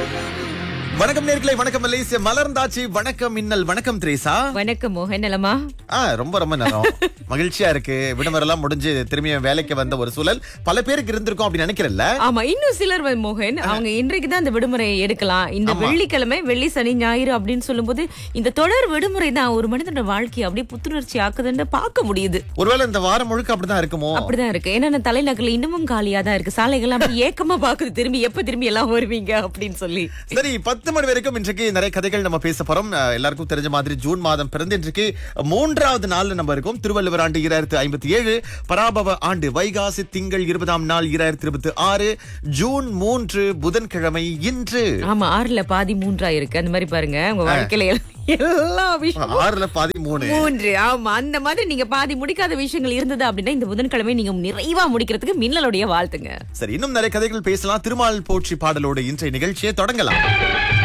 வணக்கம் நேர்களை வணக்கம் மலேசிய மலர்ந்தாச்சு வணக்கம் மின்னல் வணக்கம் திரேசா வணக்கம் மோகன் நலமா ஆ ரொம்ப ரொம்ப நேரம் மகிழ்ச்சியா இருக்கு விடுமுறைலாம் முடிஞ்சு திரும்பி வேலைக்கு வந்த ஒரு சூழல் பல பேருக்கு இருந்திருக்கும் அப்படின்னு நினைக்கிறேன்ல ஆமா இன்னும் சிலர் வந்து மோகன் அவங்க இன்றைக்கு தான் இந்த விடுமுறையை எடுக்கலாம் இந்த வெள்ளிக்கிழமை வெள்ளி சனி ஞாயிறு அப்படின்னு சொல்லும்போது இந்த தொடர் விடுமுறை தான் ஒரு மனிதனோட வாழ்க்கையை அப்படியே புத்துணர்ச்சி ஆக்குதுன்னு பார்க்க முடியுது ஒருவேளை இந்த வாரம் முழுக்க அப்படிதான் இருக்குமோ அப்படிதான் இருக்கு ஏன்னா தலைநகர்ல இன்னமும் காலியா தான் இருக்கு சாலைகள்லாம் அப்படி ஏக்கமா பாக்குது திரும்பி எப்ப திரும்பி எல்லாம் வருவீங்க அப்படின்னு சொல்லி சரி பத்து மணி வரைக்கும் இன்றைக்கு நிறைய கதைகள் நம்ம பேச போறோம் அஹ், எல்லாருக்கும் தெரிஞ்ச மாதிரி ஜூன் மாதம் பிறந்து இன்றைக்கு மூன்றாவது நாள்ல நம்ம இருக்கோம் திருவள்ளுவர் ஆண்டு இரண்டாயிரத்தி ஐம்பத்தி ஏழு பராபவ ஆண்டு வைகாசி திங்கள் இருபதாம் நாள் இரண்டாயிரத்தி இருபத்தி ஆறு ஜூன் மூன்று புதன்கிழமை இன்று ஆமா ஆறுல பாதி மூன்றா இருக்கு அந்த மாதிரி பாருங்க உங்க வாழ்க்கையில எல்லா- எல்லா விஷயம் ஆறுல பாதி மூணு மூன்று ஆமா அந்த மாதிரி நீங்க பாதி முடிக்காத விஷயங்கள் இருந்தது அப்படின்னா இந்த புதன்கிழமை நீங்க நிறைவா முடிக்கிறதுக்கு மின்னலுடைய வாழ்த்துங்க சரி இன்னும் நிறைய கதைகள் பேசலாம் திருமால் போற்றி பாடலோடு இன்றைய நிகழ்ச்சியை தொடங்கலாம்